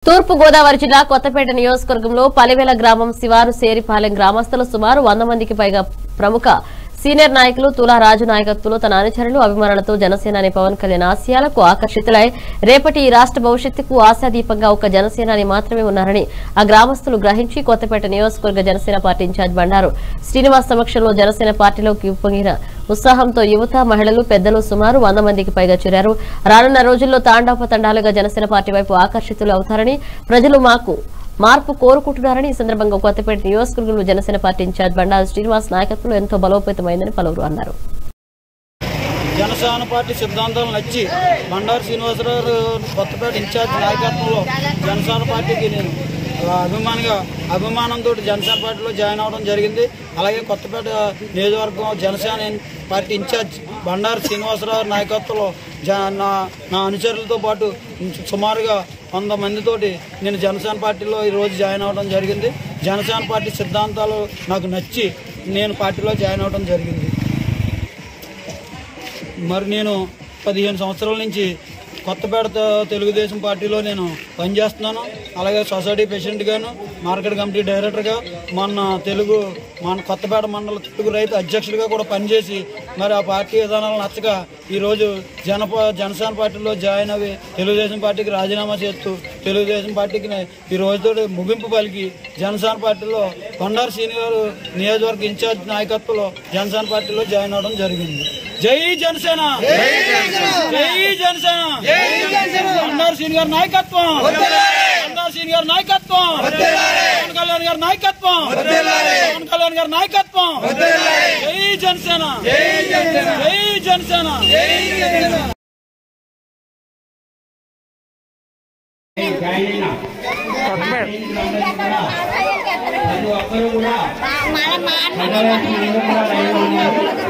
తూర్పు గోదావరి జిల్లా కొత్తపేట నియోజకవర్గంలో పలివెల గ్రామం శివారు సేరిపాలెం గ్రామస్తులు సుమారు వంద మందికి పైగా ప్రముఖ సీనియర్ నాయకులు తులా రాజు నాయకత్వంలో తన అనుచరులు అభిమానులతో జనసేనాని పవన్ కళ్యాణ్ ఆశయాలకు ఆకర్షితులై రేపటి ఈ రాష్ట్ర భవిష్యత్తుకు ఆశాదీపంగా ఒక జనసేనాని మాత్రమే ఉన్నారని ఆ గ్రామస్తులు గ్రహించి కొత్తపేట నియోజకవర్గ జనసేన పార్టీ ఇన్ఛార్జ్ బండారు శ్రీనివాస్ సమక్షంలో జనసేన పార్టీలోకి పొంగిన ఉత్సాహంతో యువత మహిళలు పెద్దలు సుమారు వంద మందికి పైగా చేరారు రానున్న రోజుల్లో తాండాపతండాలుగా జనసేన పార్టీ వైపు ఆకర్షితులు అవుతారని ప్రజలు మాకు మార్పు కోరుకుంటున్నారని ఈ సందర్భంగా కొత్తపేట నియోజకవర్గంలో జనసేన పార్టీ ఇన్ఛార్జ్ బండారు శ్రీనివాస్ నాయకత్వంలో ఎంతో బలోపేతమైందని పలువురు అన్నారు జనసేన పార్టీ సిద్ధాంతాలు నచ్చి బండారు శ్రీనివాసరావు కొత్తపేట ఇన్ఛార్జ్ నాయకత్వంలో జనసేన పార్టీకి నేను ఆ, అభిమానిగా అభిమానంతో జనసేన పార్టీలో జాయిన్ అవ్వడం జరిగింది అలాగే కొత్తపేట నియోజకవర్గం జనసేన పార్టీ ఇన్ఛార్జ్ బండారు శ్రీనివాసరావు నాయకత్వంలో జ నా నా అనుచరులతో పాటు సుమారుగా వంద మందితోటి నేను జనసేన పార్టీలో ఈరోజు జాయిన్ అవ్వడం జరిగింది జనసేన పార్టీ సిద్ధాంతాలు నాకు నచ్చి నేను పార్టీలో జాయిన్ అవ్వడం జరిగింది మరి నేను పదిహేను సంవత్సరాల నుంచి కొత్తపేట త- తెలుగుదేశం పార్టీలో నేను పనిచేస్తున్నాను అలాగే సొసైటీ ప్రెసిడెంట్గాను మార్కెట్ కమిటీ డైరెక్టర్గా మొన్న తెలుగు మన కొత్తపేట మండల తెలుగు రైతు అధ్యక్షుడిగా కూడా పనిచేసి మరి ఆ పార్టీ విధానాలు నచ్చక ఈరోజు జనప జనసేన పార్టీలో జాయిన్ అవి తెలుగుదేశం పార్టీకి రాజీనామా చేస్తూ తెలుగుదేశం పార్టీకి నే- ఈ రోజుతో ముగింపు పలికి జనసేన పార్టీలో కొండారు సీనియర్ నియోజకవర్గ ఇన్ఛార్జ్ నాయకత్వంలో జనసేన పార్టీలో జాయిన్ అవడం జరిగింది జై జనసేన జై జనసేన కొండారు సీనియర్ నాయకత్వం కొండారు సీనియర్ నాయకత్వం పవన్ కళ్యాణ్ గారి నాయకత్వం పవన్ కళ్యాణ్ గారి నాయకత్వం జై జనసేన జై జనసేన మన మా అన్న